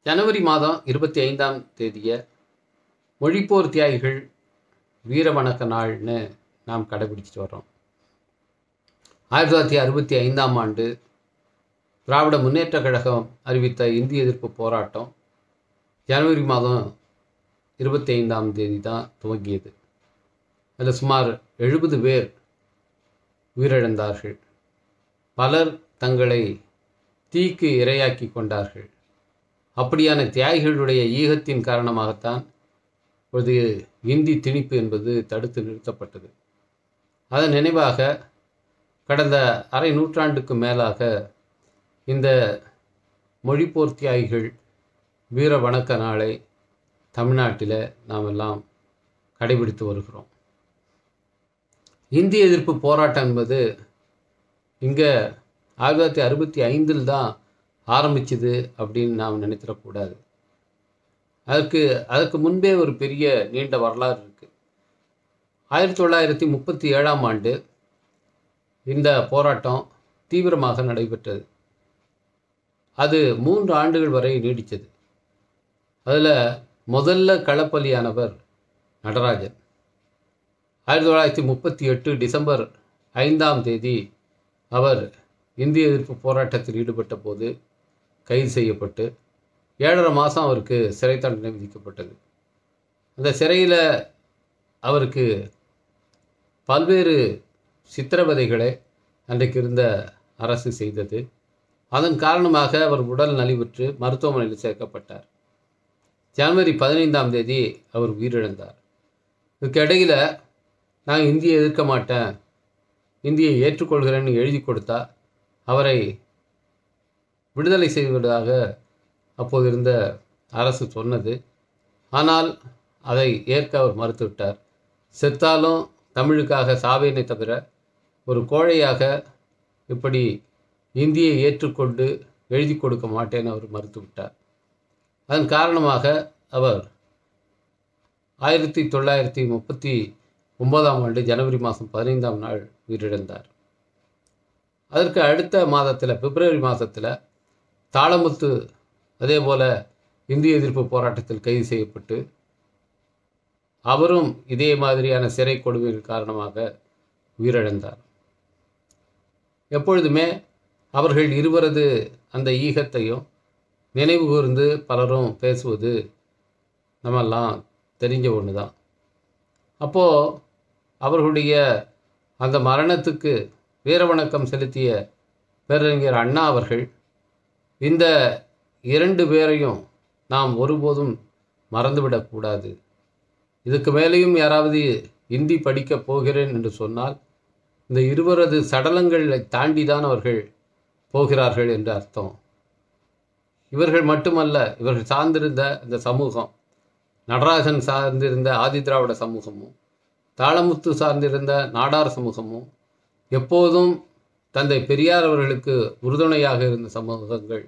ஜனவரி மாதம் இருபத்தி ஐந்தாம் தேதியை மொழிப்போர் தியாகிகள் வீர வணக்க நாள்னு நாம் கடைபிடிச்சிட்டு வர்றோம் ஆயிரத்தி தொள்ளாயிரத்தி அறுபத்தி ஐந்தாம் ஆண்டு திராவிட முன்னேற்றக் கழகம் அறிவித்த இந்திய எதிர்ப்பு போராட்டம் ஜனவரி மாதம் இருபத்தி ஐந்தாம் தேதி தான் துவங்கியது அதில் சுமார் எழுபது பேர் உயிரிழந்தார்கள் பலர் தங்களை தீக்கு இரையாக்கி கொண்டார்கள் அப்படியான தியாகிகளுடைய ஈகத்தின் காரணமாகத்தான் ஒரு இந்தி திணிப்பு என்பது தடுத்து நிறுத்தப்பட்டது அதன் நினைவாக கடந்த அரை நூற்றாண்டுக்கு மேலாக இந்த மொழிப்போர் தியாகிகள் வீர வணக்க நாளை தமிழ்நாட்டில் நாம் எல்லாம் கடைபிடித்து வருகிறோம் இந்திய எதிர்ப்பு போராட்டம் என்பது இங்கே ஆயிரத்தி தொள்ளாயிரத்தி அறுபத்தி ஐந்தில் தான் ஆரம்பிச்சுது அப்படின்னு நாம் நினைத்திடக்கூடாது அதற்கு அதற்கு முன்பே ஒரு பெரிய நீண்ட வரலாறு இருக்குது ஆயிரத்தி தொள்ளாயிரத்தி முப்பத்தி ஏழாம் ஆண்டு இந்த போராட்டம் தீவிரமாக நடைபெற்றது அது மூன்று ஆண்டுகள் வரை நீடித்தது அதில் முதல்ல களப்பலியானவர் நடராஜன் ஆயிரத்தி தொள்ளாயிரத்தி முப்பத்தி எட்டு டிசம்பர் ஐந்தாம் தேதி அவர் இந்திய எதிர்ப்பு போராட்டத்தில் ஈடுபட்ட போது கைது செய்யப்பட்டு ஏழரை மாதம் அவருக்கு சிறை தண்டனை விதிக்கப்பட்டது அந்த சிறையில் அவருக்கு பல்வேறு சித்திரவதைகளை அன்றைக்கு இருந்த அரசு செய்தது அதன் காரணமாக அவர் உடல் நலிவுற்று மருத்துவமனையில் சேர்க்கப்பட்டார் ஜனவரி பதினைந்தாம் தேதி அவர் உயிரிழந்தார் இதுக்கு இடையில் நான் இந்தியை எதிர்க்க மாட்டேன் இந்தியை ஏற்றுக்கொள்கிறேன்னு எழுதி கொடுத்தா அவரை விடுதலை செய்வதாக அப்போது இருந்த அரசு சொன்னது ஆனால் அதை ஏற்க அவர் மறுத்துவிட்டார் செத்தாலும் தமிழுக்காக சாவேனை தவிர ஒரு கோழையாக இப்படி இந்தியை ஏற்றுக்கொண்டு எழுதி கொடுக்க மாட்டேன்னு அவர் மறுத்துவிட்டார் அதன் காரணமாக அவர் ஆயிரத்தி தொள்ளாயிரத்தி முப்பத்தி ஒன்பதாம் ஆண்டு ஜனவரி மாதம் பதினைந்தாம் நாள் உயிரிழந்தார் அதற்கு அடுத்த மாதத்தில் பிப்ரவரி மாதத்தில் தாளமுத்து அதே போல் இந்திய எதிர்ப்பு போராட்டத்தில் கைது செய்யப்பட்டு அவரும் இதே மாதிரியான சிறை கொடுமைகள் காரணமாக உயிரிழந்தார் எப்பொழுதுமே அவர்கள் இருவரது அந்த ஈகத்தையும் நினைவு கூர்ந்து பலரும் பேசுவது நம்மெல்லாம் தெரிஞ்ச ஒன்று தான் அப்போது அவர்களுடைய அந்த மரணத்துக்கு வீரவணக்கம் செலுத்திய பேரறிஞர் அண்ணா அவர்கள் இந்த இரண்டு பேரையும் நாம் ஒருபோதும் மறந்துவிடக்கூடாது இதுக்கு மேலேயும் யாராவது இந்தி படிக்கப் போகிறேன் என்று சொன்னால் இந்த இருவரது சடலங்களை தாண்டி தான் அவர்கள் போகிறார்கள் என்று அர்த்தம் இவர்கள் மட்டுமல்ல இவர்கள் சார்ந்திருந்த இந்த சமூகம் நடராஜன் சார்ந்திருந்த ஆதிதிராவிட சமூகமும் தாளமுத்து சார்ந்திருந்த நாடார் சமூகமும் எப்போதும் தந்தை பெரியார் அவர்களுக்கு உறுதுணையாக இருந்த சமூகங்கள்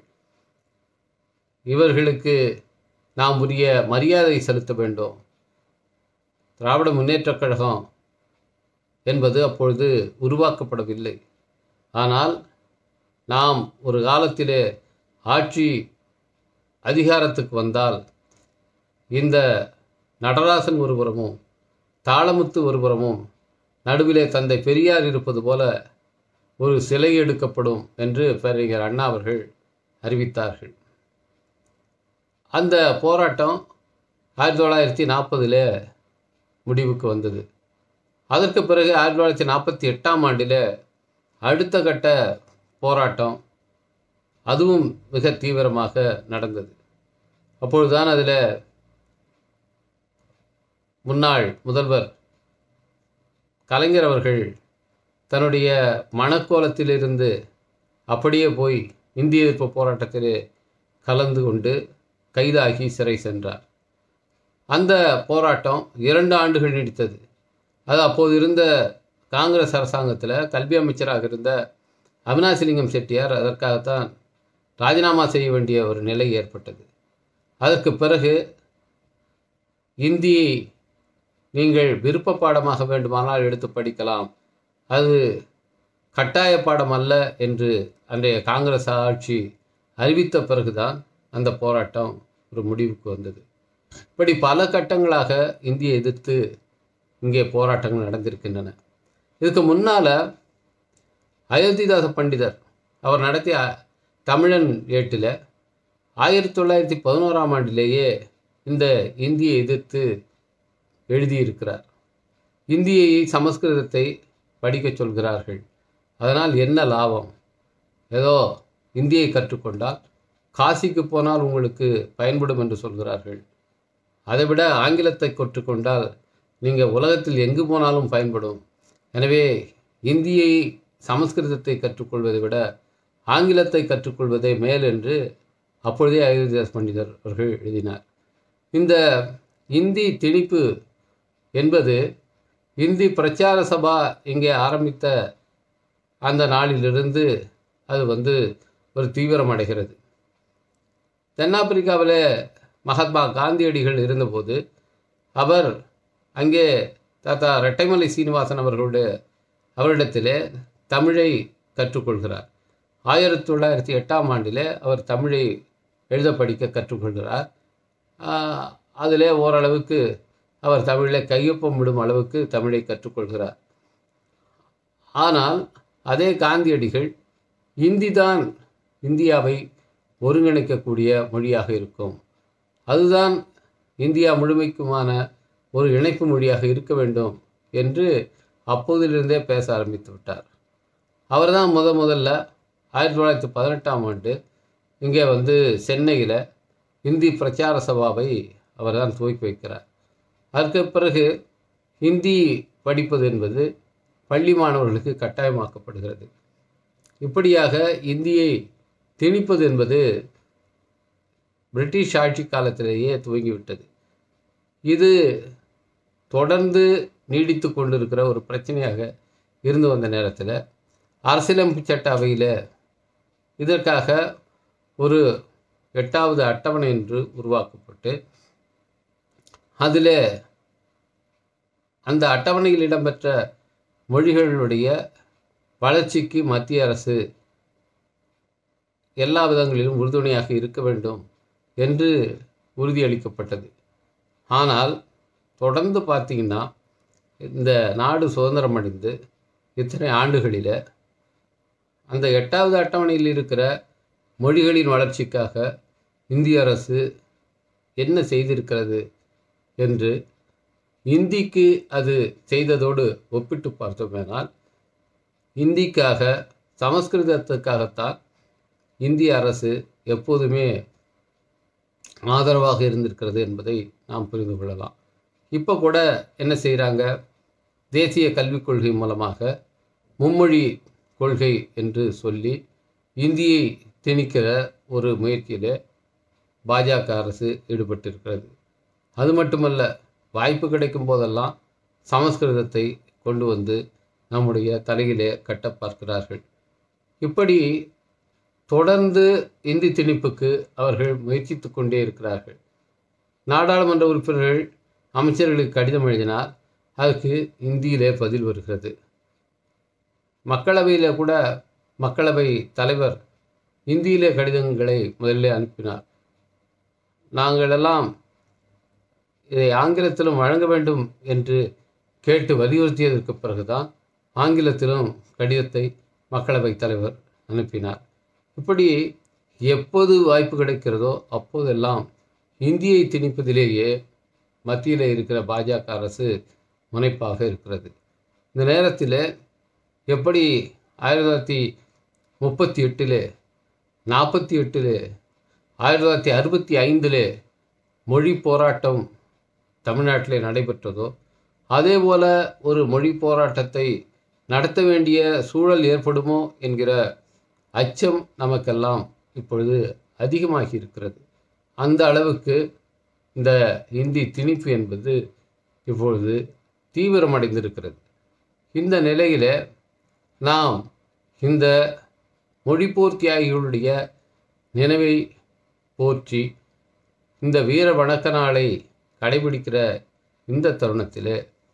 இவர்களுக்கு நாம் உரிய மரியாதை செலுத்த வேண்டும் திராவிட முன்னேற்றக் கழகம் என்பது அப்பொழுது உருவாக்கப்படவில்லை ஆனால் நாம் ஒரு காலத்திலே ஆட்சி அதிகாரத்துக்கு வந்தால் இந்த நடராசன் ஒருபுறமும் தாளமுத்து ஒருபுறமும் நடுவிலே தந்தை பெரியார் இருப்பது போல ஒரு சிலை எடுக்கப்படும் என்று பேரறிஞர் அண்ணா அவர்கள் அறிவித்தார்கள் அந்த போராட்டம் ஆயிரத்தி தொள்ளாயிரத்தி நாற்பதில் முடிவுக்கு வந்தது அதற்கு பிறகு ஆயிரத்தி தொள்ளாயிரத்தி நாற்பத்தி எட்டாம் ஆண்டில் அடுத்த கட்ட போராட்டம் அதுவும் மிக தீவிரமாக நடந்தது அப்பொழுதுதான் அதில் முன்னாள் முதல்வர் கலைஞர் அவர்கள் தன்னுடைய மணக்கோலத்திலிருந்து அப்படியே போய் இந்திய எதிர்ப்பு போராட்டத்தில் கலந்து கொண்டு கைதாகி சிறை சென்றார் அந்த போராட்டம் இரண்டு ஆண்டுகள் நீடித்தது அது அப்போது இருந்த காங்கிரஸ் அரசாங்கத்தில் கல்வி அமைச்சராக இருந்த அவினாசிலிங்கம் செட்டியார் அதற்காகத்தான் ராஜினாமா செய்ய வேண்டிய ஒரு நிலை ஏற்பட்டது அதற்கு பிறகு இந்தியை நீங்கள் விருப்ப பாடமாக வேண்டுமானால் எடுத்து படிக்கலாம் அது கட்டாய பாடம் அல்ல என்று அன்றைய காங்கிரஸ் ஆட்சி அறிவித்த பிறகுதான் அந்த போராட்டம் ஒரு முடிவுக்கு வந்தது இப்படி பல கட்டங்களாக இந்தியை எதிர்த்து இங்கே போராட்டங்கள் நடந்திருக்கின்றன இதுக்கு முன்னால் அயோத்திதாச பண்டிதர் அவர் நடத்திய தமிழன் ஏட்டில் ஆயிரத்தி தொள்ளாயிரத்தி பதினோராம் ஆண்டிலேயே இந்த இந்தியை எதிர்த்து எழுதியிருக்கிறார் இந்தியை சமஸ்கிருதத்தை படிக்கச் சொல்கிறார்கள் அதனால் என்ன லாபம் ஏதோ இந்தியை கற்றுக்கொண்டால் காசிக்கு போனால் உங்களுக்கு பயன்படும் என்று சொல்கிறார்கள் அதைவிட ஆங்கிலத்தை கற்றுக்கொண்டால் நீங்கள் உலகத்தில் எங்கு போனாலும் பயன்படும் எனவே இந்தியை சமஸ்கிருதத்தை கற்றுக்கொள்வதை விட ஆங்கிலத்தை கற்றுக்கொள்வதே மேல் என்று அப்பொழுதே அயோத்திதாஸ் பண்டிதர் அவர்கள் எழுதினார் இந்த இந்தி திணிப்பு என்பது இந்தி பிரச்சார சபா இங்கே ஆரம்பித்த அந்த நாளிலிருந்து அது வந்து ஒரு தீவிரம் அடைகிறது தென்னாப்பிரிக்காவில் மகாத்மா காந்தியடிகள் இருந்தபோது அவர் அங்கே தாத்தா ரெட்டைமலை சீனிவாசன் அவர்களுடைய அவரிடத்திலே தமிழை கற்றுக்கொள்கிறார் ஆயிரத்தி தொள்ளாயிரத்தி எட்டாம் ஆண்டில் அவர் தமிழை எழுத படிக்க கற்றுக்கொள்கிறார் அதிலே ஓரளவுக்கு அவர் தமிழில் கையொப்பம் விடும் அளவுக்கு தமிழை கற்றுக்கொள்கிறார் ஆனால் அதே காந்தியடிகள் இந்தி தான் இந்தியாவை ஒருங்கிணைக்கக்கூடிய மொழியாக இருக்கும் அதுதான் இந்தியா முழுமைக்குமான ஒரு இணைப்பு மொழியாக இருக்க வேண்டும் என்று அப்போதிலிருந்தே பேச ஆரம்பித்து விட்டார் அவர் தான் முத முதல்ல ஆயிரத்தி தொள்ளாயிரத்தி பதினெட்டாம் ஆண்டு இங்கே வந்து சென்னையில் இந்தி பிரச்சார சபாவை அவர் தான் துவக்கி வைக்கிறார் அதற்கு பிறகு ஹிந்தி படிப்பது என்பது பள்ளி மாணவர்களுக்கு கட்டாயமாக்கப்படுகிறது இப்படியாக இந்தியை திணிப்பது என்பது பிரிட்டிஷ் ஆட்சி காலத்திலேயே துவங்கிவிட்டது இது தொடர்ந்து நீடித்து கொண்டிருக்கிற ஒரு பிரச்சனையாக இருந்து வந்த நேரத்தில் அரசியலமைப்பு சட்ட அவையில் இதற்காக ஒரு எட்டாவது அட்டவணை என்று உருவாக்கப்பட்டு அதில் அந்த அட்டவணையில் இடம்பெற்ற மொழிகளுடைய வளர்ச்சிக்கு மத்திய அரசு எல்லா விதங்களிலும் உறுதுணையாக இருக்க வேண்டும் என்று உறுதியளிக்கப்பட்டது ஆனால் தொடர்ந்து பார்த்திங்கன்னா இந்த நாடு சுதந்திரம் அடைந்து இத்தனை ஆண்டுகளில் அந்த எட்டாவது அட்டவணையில் இருக்கிற மொழிகளின் வளர்ச்சிக்காக இந்திய அரசு என்ன செய்திருக்கிறது என்று இந்திக்கு அது செய்ததோடு ஒப்பிட்டு பார்த்தோமேனால் இந்திக்காக சமஸ்கிருதத்துக்காகத்தான் இந்திய அரசு எப்போதுமே ஆதரவாக இருந்திருக்கிறது என்பதை நாம் புரிந்து கொள்ளலாம் இப்போ கூட என்ன செய்கிறாங்க தேசிய கல்விக் கொள்கை மூலமாக மும்மொழி கொள்கை என்று சொல்லி இந்தியை திணிக்கிற ஒரு முயற்சியில் பாஜக அரசு ஈடுபட்டிருக்கிறது அது மட்டுமல்ல வாய்ப்பு கிடைக்கும் போதெல்லாம் சமஸ்கிருதத்தை கொண்டு வந்து நம்முடைய தலையிலே கட்ட பார்க்கிறார்கள் இப்படி தொடர்ந்து இந்தி திணிப்புக்கு அவர்கள் முயற்சித்து கொண்டே இருக்கிறார்கள் நாடாளுமன்ற உறுப்பினர்கள் அமைச்சர்களுக்கு கடிதம் எழுதினால் அதுக்கு இந்தியிலே பதில் வருகிறது மக்களவையில் கூட மக்களவை தலைவர் இந்தியிலே கடிதங்களை முதல்ல அனுப்பினார் நாங்களெல்லாம் இதை ஆங்கிலத்திலும் வழங்க வேண்டும் என்று கேட்டு வலியுறுத்தியதற்கு பிறகுதான் ஆங்கிலத்திலும் கடிதத்தை மக்களவை தலைவர் அனுப்பினார் இப்படி எப்போது வாய்ப்பு கிடைக்கிறதோ அப்போதெல்லாம் இந்தியை திணிப்பதிலேயே மத்தியில் இருக்கிற பாஜக அரசு முனைப்பாக இருக்கிறது இந்த நேரத்தில் எப்படி ஆயிரத்தி தொள்ளாயிரத்தி முப்பத்தி எட்டில் நாற்பத்தி எட்டில் ஆயிரத்தி தொள்ளாயிரத்தி அறுபத்தி ஐந்தில் மொழி போராட்டம் தமிழ்நாட்டிலே நடைபெற்றதோ அதே போல் ஒரு மொழி போராட்டத்தை நடத்த வேண்டிய சூழல் ஏற்படுமோ என்கிற அச்சம் நமக்கெல்லாம் இப்பொழுது ஆகி இருக்கிறது அந்த அளவுக்கு இந்த இந்தி திணிப்பு என்பது இப்பொழுது தீவிரமடைந்திருக்கிறது இந்த நிலையில் நாம் இந்த மொழிப்போர் தியாகிகளுடைய நினைவை போற்றி இந்த வீர வணக்க நாளை கடைபிடிக்கிற இந்த தருணத்தில்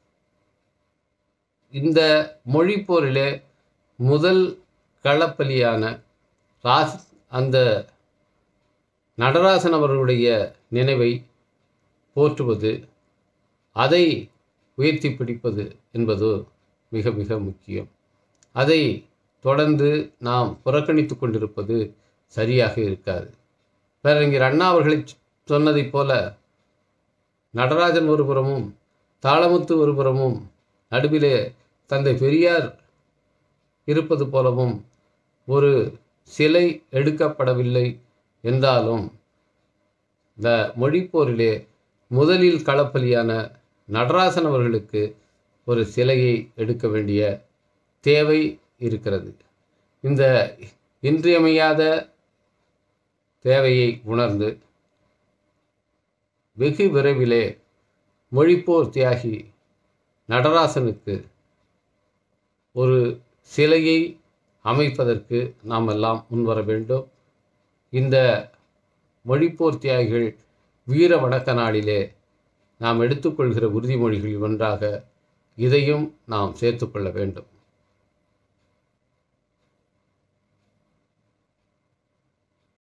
இந்த மொழிப்போரிலே முதல் களப்பலியான ராஸ் அந்த நடராசன் அவர்களுடைய நினைவை போற்றுவது அதை உயர்த்தி பிடிப்பது என்பது மிக மிக முக்கியம் அதை தொடர்ந்து நாம் புறக்கணித்து கொண்டிருப்பது சரியாக இருக்காது பேரறிஞர் அண்ணா அவர்களை சொன்னதைப் போல நடராஜன் ஒருபுறமும் தாளமுத்து ஒருபுறமும் நடுவிலே தந்தை பெரியார் இருப்பது போலவும் ஒரு சிலை எடுக்கப்படவில்லை என்றாலும் இந்த மொழிப்போரிலே முதலில் களப்பலியான நடராசன் அவர்களுக்கு ஒரு சிலையை எடுக்க வேண்டிய தேவை இருக்கிறது இந்த இன்றியமையாத தேவையை உணர்ந்து வெகு விரைவிலே மொழிப்போர் தியாகி நடராசனுக்கு ஒரு சிலையை அமைப்பதற்கு நாம் எல்லாம் முன்வர வேண்டும் இந்த மொழிப்போர் தியாகிகள் வீர வணக்க நாளிலே நாம் எடுத்துக்கொள்கிற உறுதிமொழிகளில் ஒன்றாக இதையும் நாம் சேர்த்துக்கொள்ள வேண்டும்